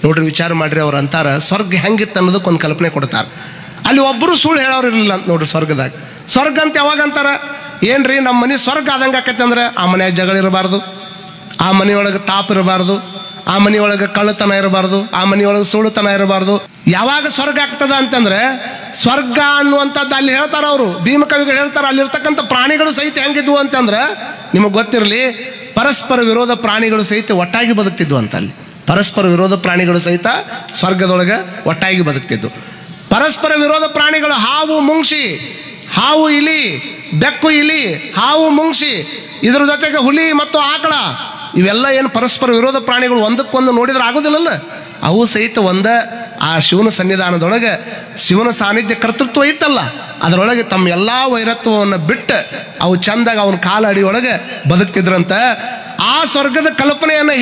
ನೋಡ್ರಿ ವಿಚಾರ ಮಾಡ್ರಿ ಅವ್ರು ಅಂತಾರ ಸ್ವರ್ಗ ಹೆಂಗಿತ್ತು ಅನ್ನೋದಕ್ಕೆ ಒಂದು ಕಲ್ಪನೆ ಕೊಡ್ತಾರ ಅಲ್ಲಿ ಒಬ್ಬರು ಸುಳ್ಳು ಹೇಳೋರು ಇರಲಿಲ್ಲ ಅಂತ ನೋಡ್ರಿ ಸ್ವರ್ಗದಾಗ ಸ್ವರ್ಗ ಅಂತ ಯಾವಾಗ ಅಂತಾರ ಏನ್ರಿ ನಮ್ಮ ಮನೆ ಸ್ವರ್ಗ ಆದಂಗೆ ಆಕೈತೆ ಅಂದ್ರೆ ಆ ಮನ್ಯಾಗ ಜಗಳ ಇರಬಾರ್ದು ಆ ಮನೆಯೊಳಗೆ ತಾಪ ಇರಬಾರ್ದು ಆ ಮನೆಯೊಳಗೆ ಕಳ್ಳತನ ಇರಬಾರ್ದು ಆ ಮನೆಯೊಳಗೆ ಸುಳ್ಳುತನ ಇರಬಾರ್ದು ಯಾವಾಗ ಸ್ವರ್ಗ ಆಗ್ತದ ಅಂತಂದ್ರೆ ಸ್ವರ್ಗ ಅನ್ನುವಂಥದ್ದು ಅಲ್ಲಿ ಹೇಳ್ತಾರ ಅವರು ಭೀಮಕವಿಗಳು ಹೇಳ್ತಾರ ಅಲ್ಲಿರ್ತಕ್ಕಂಥ ಪ್ರಾಣಿಗಳು ಸಹಿತ ಹೆಂಗಿದ್ವು ಅಂತಂದ್ರೆ ನಿಮಗೆ ಗೊತ್ತಿರಲಿ ಪರಸ್ಪರ ವಿರೋಧ ಪ್ರಾಣಿಗಳು ಸಹಿತ ಒಟ್ಟಾಗಿ ಬದುಕ್ತಿದ್ವು ಅಂತ ಅಲ್ಲಿ ಪರಸ್ಪರ ವಿರೋಧ ಪ್ರಾಣಿಗಳು ಸಹಿತ ಸ್ವರ್ಗದೊಳಗೆ ಒಟ್ಟಾಗಿ ಬದುಕ್ತಿದ್ವು ಪರಸ್ಪರ ವಿರೋಧ ಪ್ರಾಣಿಗಳು ಹಾವು ಮುಂಗ್ಸಿ ಹಾವು ಇಲಿ ಬೆಕ್ಕು ಇಲಿ ಹಾವು ಮುಂಗ್ಸಿ ಇದ್ರ ಜೊತೆಗೆ ಹುಲಿ ಮತ್ತು ಆಕಳ ಇವೆಲ್ಲ ಏನು ಪರಸ್ಪರ ವಿರೋಧ ಪ್ರಾಣಿಗಳು ಒಂದಕ್ಕೊಂದು ನೋಡಿದ್ರೆ ಆಗೋದಿಲ್ಲಲ್ಲ ಅವು ಸಹಿತ ಒಂದ ಆ ಶಿವನ ಸನ್ನಿಧಾನದೊಳಗೆ ಶಿವನ ಸಾನ್ನಿಧ್ಯ ಕರ್ತೃತ್ವ ಇತ್ತಲ್ಲ ಅದರೊಳಗೆ ತಮ್ಮ ಎಲ್ಲ ವೈರತ್ವವನ್ನು ಬಿಟ್ಟು ಅವು ಚಂದಾಗ ಅವನ ಕಾಲ ಅಡಿಯೊಳಗೆ ಬದುಕ್ತಿದ್ರಂತ ಆ ಸ್ವರ್ಗದ ಕಲ್ಪನೆಯನ್ನು